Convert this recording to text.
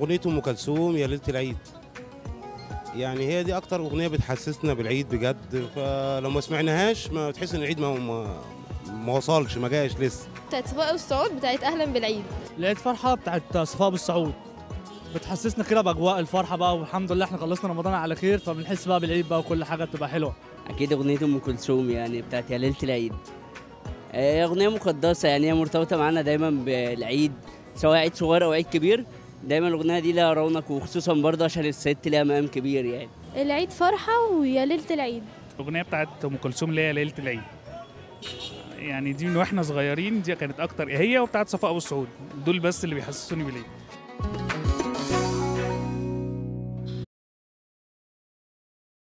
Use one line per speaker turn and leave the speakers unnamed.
اغنيه ام كلثوم يا ليله العيد يعني هي دي اكتر اغنيه بتحسسنا بالعيد بجد فلو ما سمعناهاش ما تحس ان العيد ما ما, ما وصلش ما جاش لسه
بتاعت صفاء والصعود بتاعت اهلا بالعيد
لقيت فرحه بتاعت صفاء بالسعود بتحسسنا كده باجواء الفرحه بقى والحمد لله احنا خلصنا رمضان على خير فبنحس بقى بالعيد بقى وكل حاجه بتبقى حلوه
اكيد اغنيه ام كلثوم يعني بتاعت يا ليله العيد آه، اغنيه مقدسه يعني هي مرتبطه معانا دايما بالعيد سواء عيد صغير او عيد كبير دايما الاغنيه دي لها رونق وخصوصا برضه عشان الست ليها مقام كبير يعني
العيد فرحة ويا ليلة العيد
الاغنيه بتاعت ام كلثوم اللي هي ليله العيد يعني دي من واحنا صغيرين دي كانت اكتر هي وبتاعت صفاء والسعود دول بس اللي بيحسسوني بالعيد